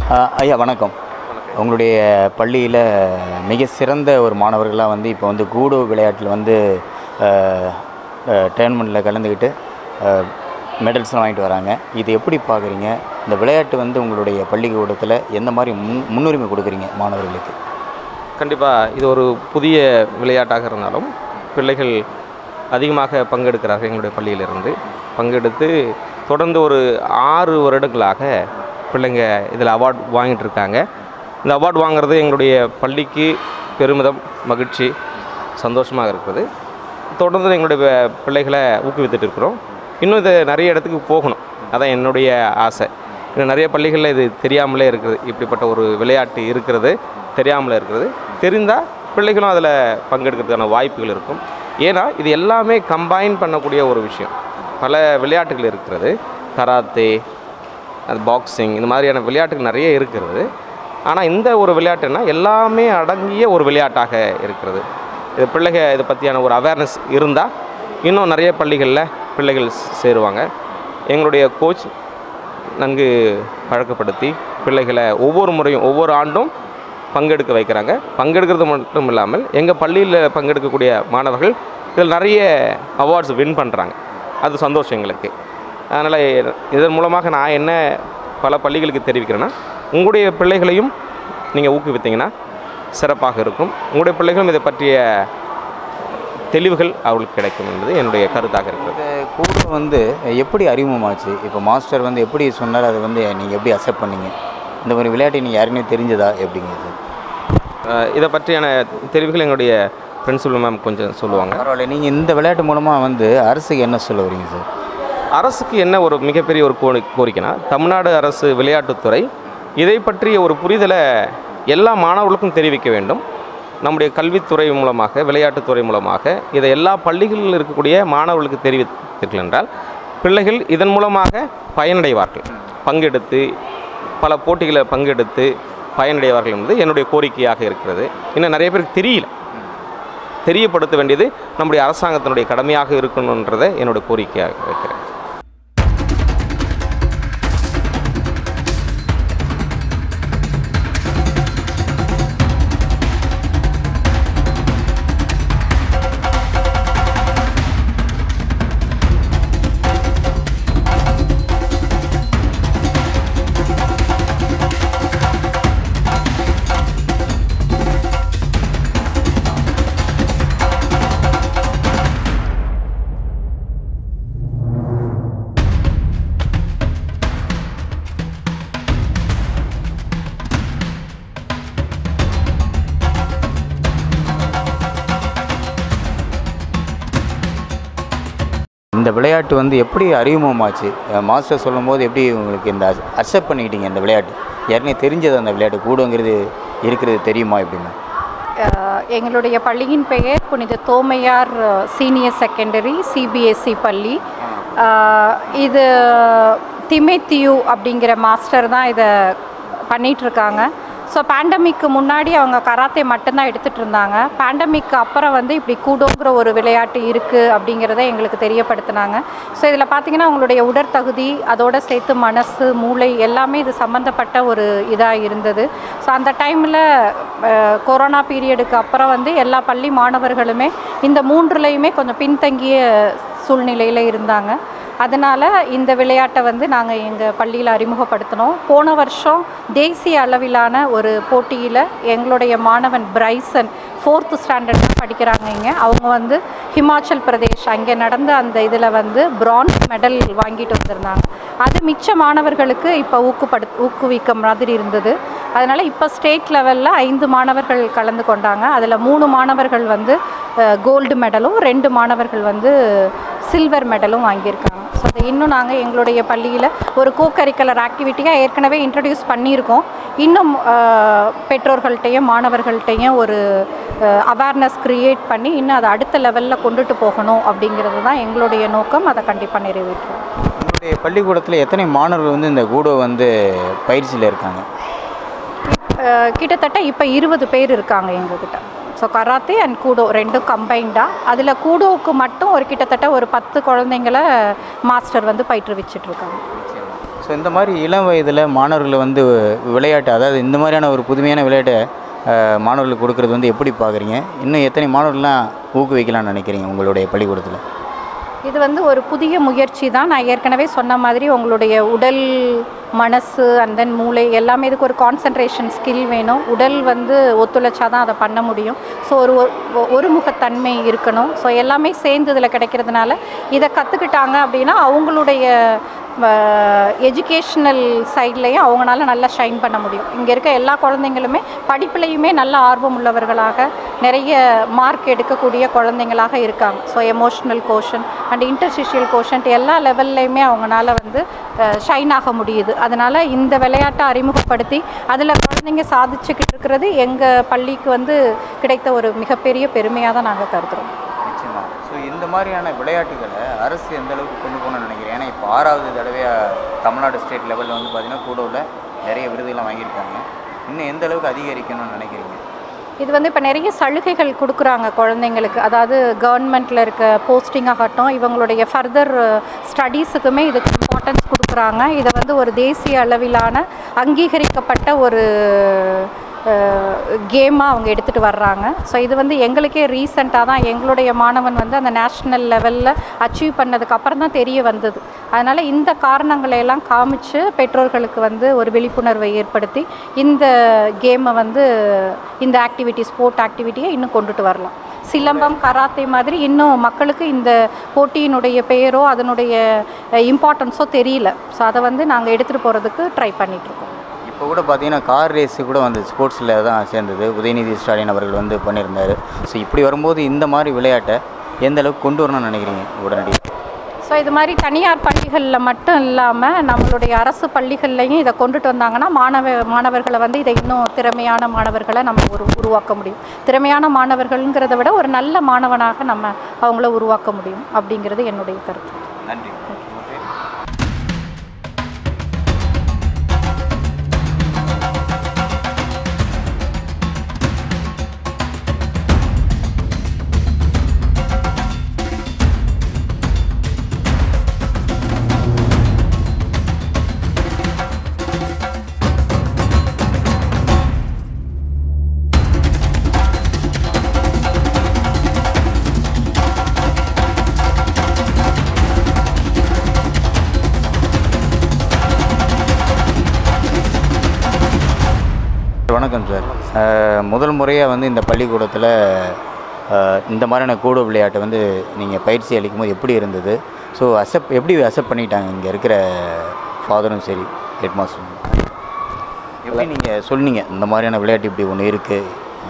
ஆஹ் ஐயா வணக்கம் உங்களுடைய பள்ளியில் மிக சிறந்த ஒரு மாணவர்களாக வந்து இப்போ வந்து கூடோ விளையாட்டில் வந்து டோர்னமெண்ட்டில் கலந்துக்கிட்டு மெடல்ஸ்லாம் வாங்கிட்டு வராங்க இது எப்படி பார்க்குறீங்க இந்த விளையாட்டு வந்து உங்களுடைய பள்ளிக்கூடத்தில் எந்த மாதிரி முன் முன்னுரிமை கொடுக்குறீங்க மாணவர்களுக்கு கண்டிப்பாக இது ஒரு புதிய விளையாட்டாக இருந்தாலும் பிள்ளைகள் அதிகமாக பங்கெடுக்கிறார்கள் எங்களுடைய பள்ளியிலிருந்து பங்கெடுத்து தொடர்ந்து ஒரு ஆறு வருடங்களாக பிள்ளைங்க இதில் அவார்ட் வாங்கிட்டு இருக்காங்க இந்த அவார்ட் வாங்குறது எங்களுடைய பள்ளிக்கு பெருமிதம் மகிழ்ச்சி சந்தோஷமாக இருக்குது தொடர்ந்து எங்களுடைய ப- பிள்ளைகளை ஊக்குவித்துட்டு இருக்கிறோம் இன்னும் இது நிறைய இடத்துக்கு போகணும் அதான் என்னுடைய ஆசை இன்னும் நிறைய பள்ளிகளில் இது தெரியாமலே இருக்குது இப்படிப்பட்ட ஒரு விளையாட்டு இருக்கிறது தெரியாமலே இருக்கிறது தெரிந்தால் பிள்ளைகளும் அதில் பங்கெடுக்கிறதுக்கான வாய்ப்புகள் இருக்கும் ஏன்னா இது எல்லாமே கம்பைன் பண்ணக்கூடிய ஒரு விஷயம் பல விளையாட்டுகள் இருக்கிறது கராத்தே அது பாக்ஸிங் இந்த மாதிரியான விளையாட்டுகள் நிறைய இருக்கிறது ஆனால் இந்த ஒரு விளையாட்டுன்னா எல்லாமே அடங்கிய ஒரு விளையாட்டாக இருக்கிறது இது பிள்ளைங்க இதை பற்றியான ஒரு அவேர்னஸ் இருந்தால் இன்னும் நிறைய பள்ளிகளில் பிள்ளைகள் சேருவாங்க எங்களுடைய கோச் நன்கு பழக்கப்படுத்தி பிள்ளைகளை ஒவ்வொரு முறையும் ஒவ்வொரு ஆண்டும் பங்கெடுக்க வைக்கிறாங்க பங்கெடுக்கிறது மட்டும் இல்லாமல் எங்கள் பள்ளியில் பங்கெடுக்கக்கூடிய மாணவர்கள் இதில் நிறைய அவார்ட்ஸ் வின் பண்ணுறாங்க அது சந்தோஷம் எங்களுக்கு அதனால் இதன் மூலமாக நான் என்ன பல பள்ளிகளுக்கு தெரிவிக்கிறேன்னா உங்களுடைய பிள்ளைகளையும் நீங்கள் ஊக்குவித்தீங்கன்னா சிறப்பாக இருக்கும் உங்களுடைய பிள்ளைகளும் இதை பற்றிய தெளிவுகள் அவர்களுக்கு கிடைக்கும் என்பது என்னுடைய கருத்தாக இருக்கிறது இந்த கூடோ வந்து எப்படி அறிமுகமாச்சு இப்போ மாஸ்டர் வந்து எப்படி சொன்னார் அதை வந்து நீங்கள் எப்படி அக்செப்ட் பண்ணீங்க இந்த மாதிரி விளையாட்டு நீங்கள் யாருக்குமே தெரிஞ்சதா எப்படிங்க இது அஹ் இதை பற்றியான தெளிவுகள் எங்களுடைய பிரின்சிபல் மேம் கொஞ்சம் சொல்லுவாங்க பரவாயில்ல நீங்கள் இந்த விளையாட்டு மூலமாக வந்து அரசுக்கு என்ன சொல்ல வரீங்க சார் அரசுக்கு என்ன ஒரு மிகப்பெரிய ஒரு கோரி கோரிக்கைனா தமிழ்நாடு அரசு விளையாட்டுத்துறை இதை பற்றிய ஒரு புரிதலை எல்லா மாணவர்களுக்கும் தெரிவிக்க வேண்டும் நம்முடைய கல்வித்துறை மூலமாக விளையாட்டுத்துறை மூலமாக இதை எல்லா பள்ளிகளில் இருக்கக்கூடிய மாணவர்களுக்கு தெரிவித்தீர்கள் என்றால் பிள்ளைகள் இதன் மூலமாக பயனடைவார்கள் பங்கெடுத்து பல போட்டிகளை பங்கெடுத்து பயனடைவார்கள் என்பது என்னுடைய கோரிக்கையாக இருக்கிறது இன்னும் நிறைய பேருக்கு தெரியல தெரியப்படுத்த வேண்டியது நம்முடைய அரசாங்கத்தினுடைய கடமையாக இருக்கணுன்றதை என்னோட கோரிக்கையாக வைக்கிறேன் இந்த விளையாட்டு வந்து எப்படி அறிமுகமாச்சு அஹ் மாஸ்டர் சொல்லும்போது எப்படி உங்களுக்கு இந்த அக்செப்ட் பண்ணிக்கிட்டீங்க இந்த விளையாட்டு ஏற்கனவே தெரிஞ்சது அந்த விளையாட்டு கூடங்கிறது இருக்கிறது தெரியுமா எப்படின்னு அஹ் எங்களுடைய பள்ளியின் பெயர் புனித தோமையார் சீனியர் செகண்டரி சிபிஎஸ்சி பள்ளி அஹ் இது திமேத்தியூ அப்படிங்கிற மாஸ்டர் தான் இதை பண்ணிகிட்ருக்காங்க ஸோ பேண்டமிக்கு முன்னாடி அவங்க கராத்தே மட்டும்தான் எடுத்துகிட்டு இருந்தாங்க பேண்டமிக்கு அப்புறம் வந்து இப்படி கூடோங்கிற ஒரு விளையாட்டு இருக்குது அப்படிங்கிறத எங்களுக்கு தெரியப்படுத்தினாங்க ஸோ இதில் பார்த்தீங்கன்னா அவங்களுடைய உடற்தகுதி அதோட சேர்த்து மனசு மூளை எல்லாமே இது சம்மந்தப்பட்ட ஒரு இதாக இருந்தது ஸோ அந்த டைமில் கொரோனா பீரியடுக்கு அப்புறம் வந்து எல்லா பள்ளி மாணவர்களுமே இந்த மூன்றுலையுமே கொஞ்சம் பின்தங்கிய சூழ்நிலையில் இருந்தாங்க அதனால் இந்த விளையாட்டை வந்து நாங்கள் எங்கள் பள்ளியில் அறிமுகப்படுத்தினோம் போன வருஷம் தேசிய அளவிலான ஒரு போட்டியில் எங்களுடைய மாணவன் பிரைசன் ஃபோர்த்து ஸ்டாண்டர்ட் தான் படிக்கிறாங்க இங்கே அவங்க வந்து ஹிமாச்சல் பிரதேஷ் அங்கே நடந்த அந்த இதில் வந்து பிரான்ஸ் மெடல் வாங்கிட்டு வந்திருந்தாங்க அது மிச்ச மாணவர்களுக்கு இப்போ ஊக்குப்படு ஊக்குவிக்க மாதிரி இருந்தது அதனால் இப்போ ஸ்டேட் லெவலில் ஐந்து மாணவர்கள் கலந்து கொண்டாங்க அதில் மூணு மாணவர்கள் வந்து கோல்டு மெடலும் ரெண்டு மாணவர்கள் வந்து சில்வர் மெடலும் வாங்கியிருக்காங்க ஸோ அதை இன்னும் நாங்கள் எங்களுடைய பள்ளியில் ஒரு கோ கரிக்குலர் ஆக்டிவிட்டியாக ஏற்கனவே இன்ட்ரடியூஸ் பண்ணியிருக்கோம் இன்னும் அஹ், பெற்றோர்கள்ட்டையும் மாணவர்கள்ட்டையும் ஒரு அவேர்னஸ் க்ரியேட் பண்ணி இன்னும் அதை அடுத்த லெவலில் கொண்டுட்டு போகணும் அப்படிங்கிறது தான் எங்களுடைய நோக்கம் அதை கண்டிப்பாக நிறைவேற்றுவோம் உங்களுடைய பள்ளிக்கூடத்தில் எத்தனை மாணவர்கள் வந்து இந்த கூடோ வந்து பயிற்சியில் இருக்காங்க அஹ், கிட்டத்தட்ட இப்போ இருபது பேர் இருக்காங்க எங்ககிட்ட ஸோ கராத்தே அண்ட் கூடோ ரெண்டும் கம்பைண்டாக அதில் கூடோவுக்கு மட்டும் ஒரு கிட்டத்தட்ட ஒரு பத்து குழந்தைங்கள மாஸ்டர் வந்து பயிற்றுவிச்சிட்ருக்காங்க ஸோ இந்த மாதிரி இளம் வயதில் மாணவர்களை வந்து விளையாட்டு அதாவது இந்த மாதிரியான ஒரு புதுமையான விளையாட்டை அஹ், மாணவர்களுக்கு கொடுக்கறது வந்து எப்படி பார்க்குறீங்க இன்னும் எத்தனை மாணவர்கள்லாம் ஊக்குவிக்கலாம்னு நினைக்கிறீங்க உங்களுடைய பள்ளிக்கூடத்தில் இது வந்து ஒரு புதிய முயற்சி தான் நான் ஏற்கனவே சொன்ன மாதிரி உங்களுடைய உடல் மனசு அண்ட் தென் மூளை எல்லாமே இதுக்கு ஒரு கான்சன்ட்ரேஷன் ஸ்கில் வேணும் உடல் வந்து ஒத்துழைச்சா தான் அதை பண்ண முடியும் ஸோ ஒரு ஒ- ஒருமுகத்தன்மை இருக்கணும் ஸோ எல்லாமே சேர்ந்து இதில் கிடைக்கிறதுனால இதை கற்றுக்கிட்டாங்க அப்படின்னா அவங்களுடைய எஜுகேஷ்னல் சைட்லேயும் அவங்களால நல்லா ஷைன் பண்ண முடியும் இங்கே இருக்க எல்லா குழந்தைங்களுமே படிப்புலையுமே நல்ல ஆர்வம் உள்ளவர்களாக நிறைய மார்க் எடுக்கக்கூடிய குழந்தைங்களாக இருக்காங்க so emotional quotient and intellectual quotient எல்லா லெவல்லையுமே அவங்களால வந்து ஷைன் ஆக முடியுது அதனால் இந்த விளையாட்டை அறிமுகப்படுத்தி அதில் குழந்தைங்க சாதிச்சுக்கிட்டு இருக்கிறது எங்கள் பள்ளிக்கு வந்து கிடைத்த ஒரு மிகப்பெரிய பெருமையாக தான் நாங்கள் கருதுகிறோம் நிச்சயமா ஸோ இந்த மாதிரியான விளையாட்டுகளை அரசு எந்த அளவுக்கு கொண்டு போகணும்னு நினைக்கிறேன் ஏன்னா இப்போ ஆறாவது தடவையாக தமிழ்நாடு ஸ்டேட் லெவலில் வந்து பார்த்தீங்கன்னா கூடவில் நிறைய விருதுகள்லாம் வாங்கியிருக்காங்க இன்னும் எந்த அளவுக்கு அதிகரிக்கணும்னு நினைக்கிறீங்க இது வந்து இப்போ நிறைய சலுகைகள் கொடுக்குறாங்க குழந்தைங்களுக்கு அதாவது கவர்மெண்ட்டில் இருக்க போஸ்டிங் ஆகட்டும் இவங்களுடைய ஃபர்தர் ஸ்டடீஸுக்குமே இதுக்கு இம்பார்ட்டன்ஸ் கொடுக்குறாங்க இதை வந்து ஒரு தேசிய அளவிலான அங்கீகரிக்கப்பட்ட ஒரு கேமாக அவங்க எடுத்துகிட்டு வர்றாங்க ஸோ இது வந்து எங்களுக்கே ரீசெண்டாக தான் எங்களுடைய மாணவன் வந்து அந்த நேஷ்னல் லெவலில் அச்சீவ் பண்ணதுக்கு அப்புறம் தான் தெரிய வந்தது அதனால் இந்த காரணங்களை எல்லாம் காமிச்சு பெற்றோர்களுக்கு வந்து ஒரு விழிப்புணர்வை ஏற்படுத்தி இந்த கேமை வந்து இந்த ஆக்டிவிட்டி ஸ்போர்ட் ஆக்டிவிட்டியை இன்னும் கொண்டுட்டு வரலாம் சிலம்பம் கராத்தே மாதிரி இன்னும் மக்களுக்கு இந்த போட்டியினுடைய பெயரோ அதனுடைய இம்பார்ட்டன்ஸோ தெரியல ஸோ அதை வந்து நாங்கள் எடுத்துகிட்டு போகிறதுக்கு ட்ரை பண்ணிகிட்ருக்கோம் இப்போ கூட பார்த்தீங்கன்னா கார் ரேஸு கூட வந்து ஸ்போர்ட்ஸில் தான் சேர்ந்தது உதயநிதி ஸ்டாலின் அவர்கள் வந்து பண்ணியிருந்தார் ஸோ இப்படி வரும்போது இந்த மாதிரி விளையாட்டை எந்த அளவுக்கு கொண்டு வரணும்னு நினைக்கிறீங்க உடனடியாக ஸோ இது மாதிரி தனியார் பள்ளிகளில் மட்டும் இல்லாமல் நம்மளுடைய அரசு பள்ளிகள்லையும் இதை கொண்டுட்டு வந்தாங்கன்னா மாணவ மாணவர்களை வந்து இதை இன்னும் திறமையான மாணவர்களை நம்ம உரு உருவாக்க முடியும் திறமையான மாணவர்கள்ங்கிறத விட ஒரு நல்ல மாணவனாக நம்ம அவங்கள உருவாக்க முடியும் அப்படிங்கிறது என்னுடைய கருத்து நன்றி வணக்கம் சார் அஹ், முதல் முறையாக வந்து இந்த பள்ளிக்கூடத்தில் அஹ், இந்த மாதிரியான கூடோ விளையாட்டை வந்து நீங்கள் பயிற்சி அளிக்கும் போது எப்படி இருந்தது ஸோ அக்செப்ட் எப்படி அக்செப்ட் பண்ணிட்டாங்க இங்கே இருக்கிற ஃபாதரும் சரி ஹெட் மாஸ்டரும் எப்படி நீங்கள் சொன்னீங்க இந்த மாதிரியான விளையாட்டு இப்படி ஒன்று இருக்குது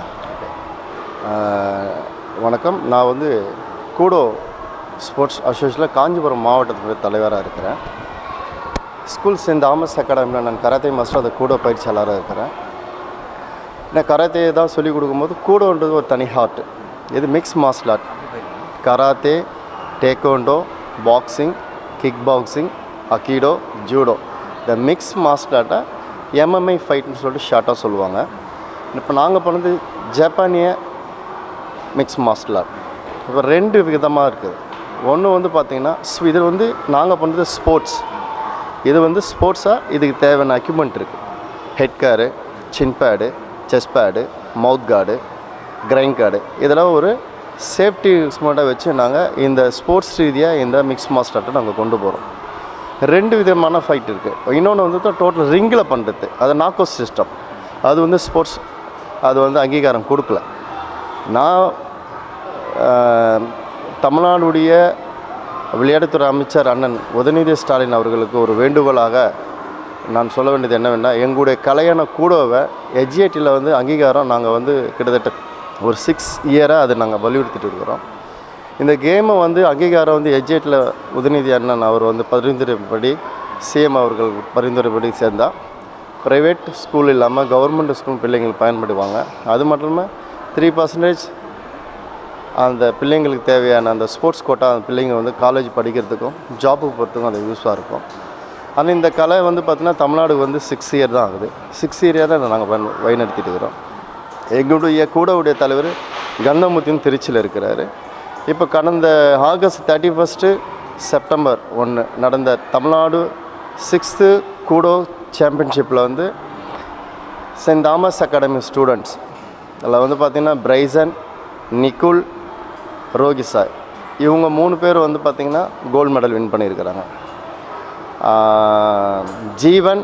ஆஹ் வணக்கம் நான் வந்து கூடோ ஸ்போர்ட்ஸ் அசோசியேஷனில் காஞ்சிபுரம் மாவட்டத்துடைய தலைவராக இருக்கிறேன் ஸ்கூல் சென்ட் தாமஸ் அகாடமியில் நான் கராத்தே மாஸ்டர் அந்த கூடோ பயிற்சியாளராக இருக்கிறேன் நான் கராத்தே தான் சொல்லிக் கொடுக்கும்போது கூடோன்றது ஒரு தனி ஹார்ட் இது mix martial art karate taekwondo boxing kick boxing aikido judo இந்த மிக்ஸ் மார்ஷல் ஆர்ட்டை எம்எம்ஐ ஃபைட்னு சொல்லிட்டு ஷார்ட்டாக சொல்லுவாங்க இப்போ நாங்கள் பண்ணது ஜப்பானிய மிக்ஸ் மார்ஷல் ஆர்ட் இப்போ ரெண்டு விதமாக இருக்குது ஒன்று வந்து பார்த்திங்கன்னா இது வந்து நாங்கள் பண்ணுறது ஸ்போர்ட்ஸ் இது வந்து ஸ்போர்ட்ஸாக இதுக்கு தேவையான எக்யூப்மெண்ட் இருக்குது head guard chin pad chest pad mouth guard groin guard இதெல்லாம் ஒரு சேஃப்டி ஸ்மார்ட்டாக வச்சு நாங்கள் இந்த ஸ்போர்ட்ஸ் ரீதியாக இந்த மிக்ஸ் மாஸ்டர்ட்டை நாங்கள் கொண்டு போகிறோம் ரெண்டு விதமான ஃபைட் இருக்குது இன்னொன்று வந்து தான் டோட்டல் ரிங்கில் பண்ணுறது அது நாக்கோ சிஸ்டம் அது வந்து ஸ்போர்ட்ஸ் அது வந்து அங்கீகாரம் கொடுக்கல நான் ஆஹ், தமிழ்நாடுடைய விளையாட்டுத்துறை அமைச்சர் அண்ணன் உதயநிதி ஸ்டாலின் அவர்களுக்கு ஒரு வேண்டுகோளாக நான் சொல்ல வேண்டியது என்னவென்னா எங்களுடைய கலையான கூடவை எஜிஐடியில் வந்து அங்கீகாரம் நாங்கள் வந்து கிட்டத்தட்ட ஒரு சிக்ஸ் இயராக அதை நாங்கள் வலியுறுத்திட்டு இருக்கிறோம் இந்த கேமை வந்து அங்கீகாரம் வந்து எஜிஐட்டில் உதயநிதி அண்ணன் அவர் வந்து பரிந்துரைப்படி சிஎம் அவர்கள் பரிந்துரைப்படி சேர்ந்தால் ப்ரைவேட் ஸ்கூல் இல்லாமல் கவர்மெண்ட் ஸ்கூல் பிள்ளைங்கள் பயன்படுவாங்க அது மட்டும் இல்லாமல் த்ரீ பர்சன்டேஜ் அந்த பிள்ளைங்களுக்கு தேவையான அந்த ஸ்போர்ட்ஸ் கோட்டா அந்த பிள்ளைங்க வந்து காலேஜ் படிக்கிறதுக்கும் ஜாப்புக்கு போகிறதுக்கும் அது யூஸாக இருக்கும் ஆனால் இந்த கலை வந்து பார்த்திங்கன்னா தமிழ்நாடு வந்து சிக்ஸ் இயர் தான் ஆகுது சிக்ஸ் இயராக தான் நாங்கள் பயன் வழிநடத்திட்டு இருக்கிறோம் எங்களுடைய கூடவுடைய தலைவர் கந்தமுத்தின்னு திருச்சியில் இருக்கிறாரு இப்போ கடந்த ஆகஸ்ட் தேர்ட்டி ஃபஸ்ட்டு செப்டம்பர் ஒன்று நடந்த தமிழ்நாடு சிக்ஸ்த்து கூடோ சாம்பியன்ஷிப்பில் வந்து சென்ட் தாமஸ் அகாடமி ஸ்டூடெண்ட்ஸ் அதில் வந்து பார்த்திங்கன்னா பிரைசன் நிக்குல் ரோகிசாய் இவங்க மூணு பேர் வந்து பார்த்திங்கன்னா கோல்டு மெடல் வின் பண்ணியிருக்கிறாங்க ஆஹ், ஜீவன்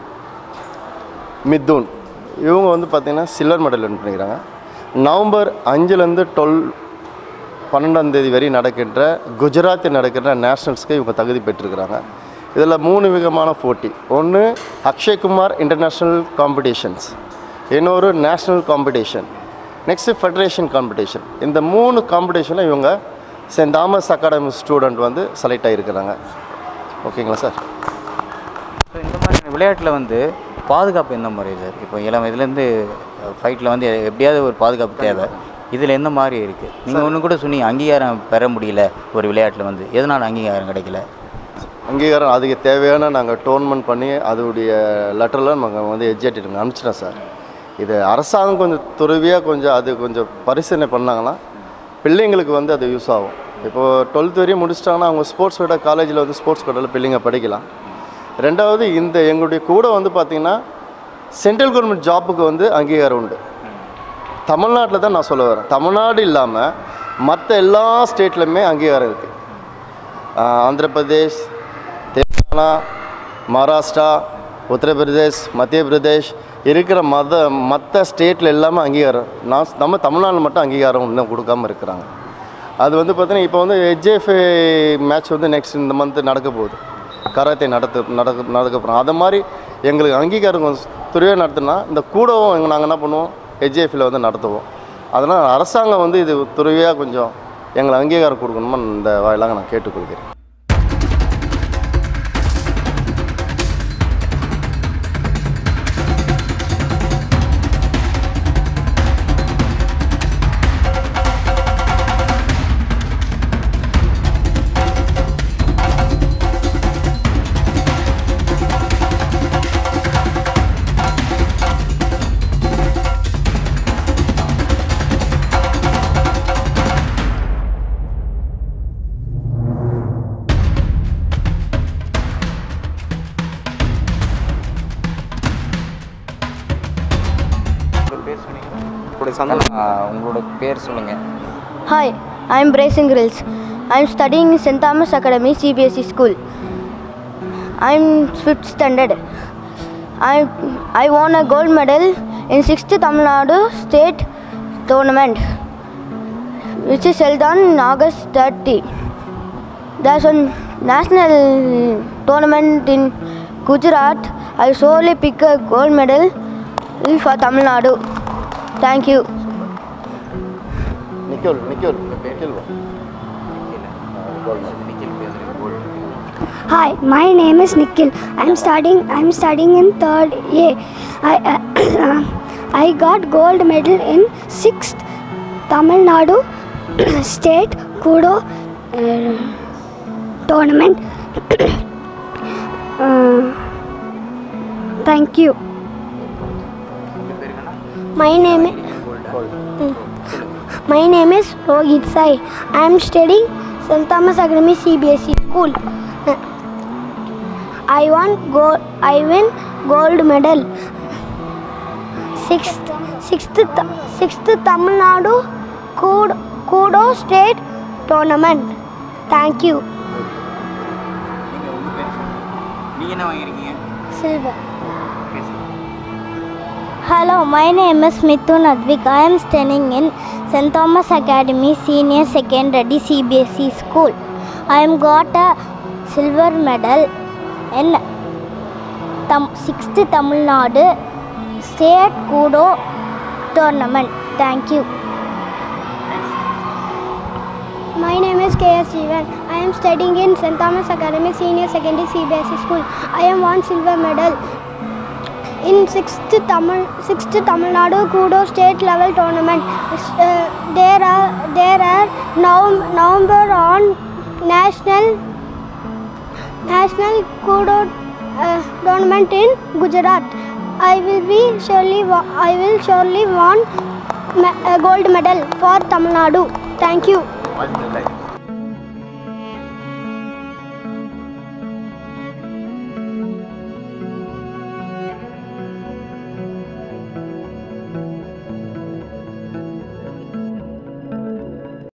மிதுன் இவங்க வந்து பார்த்திங்கன்னா சில்வர் மெடல் வின் பண்ணிக்கிறாங்க நவம்பர் அஞ்சுலேருந்து டுவெல் பன்னெண்டாம் தேதி வரை நடக்கின்ற குஜராத்தில் நடக்கின்ற நேஷ்னல்ஸ்க்கு இவங்க தகுதி பெற்றிருக்கிறாங்க இதில் மூணு விதமான போட்டி ஒன்று அக்ஷய்குமார் இன்டர்நேஷ்னல் காம்படிஷன்ஸ் இன்னொரு national competition next federation competition இந்த மூணு காம்படிஷனில் இவங்க சென்ட் தாமஸ் அகாடமி ஸ்டூடெண்ட் வந்து செலக்ட் ஆகியிருக்கிறாங்க ஓகேங்களா சார் ஸோ இந்த மாதிரி விளையாட்டில் வந்து பாதுகாப்பு எந்த மாதிரி சார் இப்போ இளம் இதுலேருந்து ஃபைட்டில் வந்து எப்படியாவது ஒரு பாதுகாப்பு தேவை இதில் எந்த மாதிரி இருக்குது நீங்கள் ஒன்று கூட சொன்னீங்க அங்கீகாரம் பெற முடியல ஒரு விளையாட்டில் வந்து எதனால் அங்கீகாரம் கிடைக்கல அங்கீகாரம் அதுக்கு தேவையான நாங்கள் டோர்னமெண்ட் பண்ணி அதோடைய லெட்டர்லாம் நாங்கள் வந்து எஜுகேட்டட் அனுப்பிச்சிட்டோம் சார் இது அரசாங்கம் கொஞ்சம் துறவியாக கொஞ்சம் அது கொஞ்சம் பரிசீலனை பண்ணாங்கன்னா பிள்ளைங்களுக்கு வந்து அது யூஸ் ஆகும் இப்போது டுவெல்த் வரையும் முடிச்சிட்டாங்கன்னா அவங்க ஸ்போர்ட்ஸ் விட காலேஜில் வந்து ஸ்போர்ட்ஸ் கோட்டாவில் பிள்ளைங்க படிக்கலாம் ரெண்டாவது இந்த எங்களுடைய கூட வந்து பார்த்திங்கன்னா சென்ட்ரல் கவர்மெண்ட் ஜாப்புக்கு வந்து அங்கீகாரம் உண்டு தமிழ்நாட்டில் தான் நான் சொல்ல வரேன் தமிழ்நாடு இல்லாமல் மற்ற எல்லா ஸ்டேட்லையுமே அங்கீகாரம் இருக்குது ஆந்திர பிரதேஷ் தெலுங்கானா மகாராஷ்டிரா உத்தரப்பிரதேஷ் மத்திய பிரதேஷ் இருக்கிற மத மற்ற ஸ்டேட்டில் எல்லாமே அங்கீகாரம் நான் நம்ம தமிழ்நாட்டில் மட்டும் அங்கீகாரம் இன்னும் கொடுக்காம இருக்கிறாங்க அது வந்து பார்த்தீங்கன்னா இப்போ வந்து ஹெச்எஃப்ஏ மேட்ச் வந்து நெக்ஸ்ட் இந்த மந்த் நடக்க போகுது கராத்தே நடத்து நடக்க நடக்க போகிறோம் அதை மாதிரி எங்களுக்கு அங்கீகாரம் கொஞ்சம் துறையாக நடத்துனா இந்த கூடவும் நாங்கள் என்ன பண்ணுவோம் ஹெச்எஃப்ல வந்து நடத்துவோம் அதனால் அரசாங்கம் வந்து இது துறையாக கொஞ்சம் எங்களை அங்கீகாரம் கொடுக்கணுமா இந்த வாயிலாக நான் கேட்டுக்கொள்கிறேன் உங்களுடைய சந்தோஷம் உங்களோட பேர் சொல்லுங்கள் Hi, I am Bracing Grills. I am studying in St. Thomas Academy CBSE school. I am fifth standard. I I won a gold medal in sixth Tamil Nadu state tournament, which is held on August 30. There's a national tournament in Gujarat. I solely pick a gold medal for Tamil Nadu. Thank you. Nicole Nicole Nicole வா. Hi, my name is Nikhil. I'm studying. I'm studying in third A. I uh, I got gold medal in sixth Tamil Nadu state kudo uh, tournament. uh, thank you. My name. Mm. My name is Rohit Sai. I am studying St. Thomas Academy CBSE school. I won gold. I win gold medal. Sixth, sixth, Th- sixth Tamil Nadu Kudo, Kudo State Tournament. Thank you. நீங்கள் என்ன வாங்கியிருக்கீங்க Silver. Hello, my name is Mithun Advik. I am studying in St. Thomas Academy Senior Secondary CBSE School. I am got a silver medal in Tam- 6th Tamil Nadu State Kudo Tournament. Thank you. My name is K.S. Jeevan. I am studying in St. Thomas Academy Senior Secondary CBSE School. I am one silver medal in 6th Tamil 6th Tamil Nadu Kudo State Level Tournament. Uh, there are there are now November on National National Kudo uh, Tournament in Gujarat. I will be surely wa- I will surely won me- a gold medal for Tamil Nadu. Thank you. வாழ்த்துக்கள்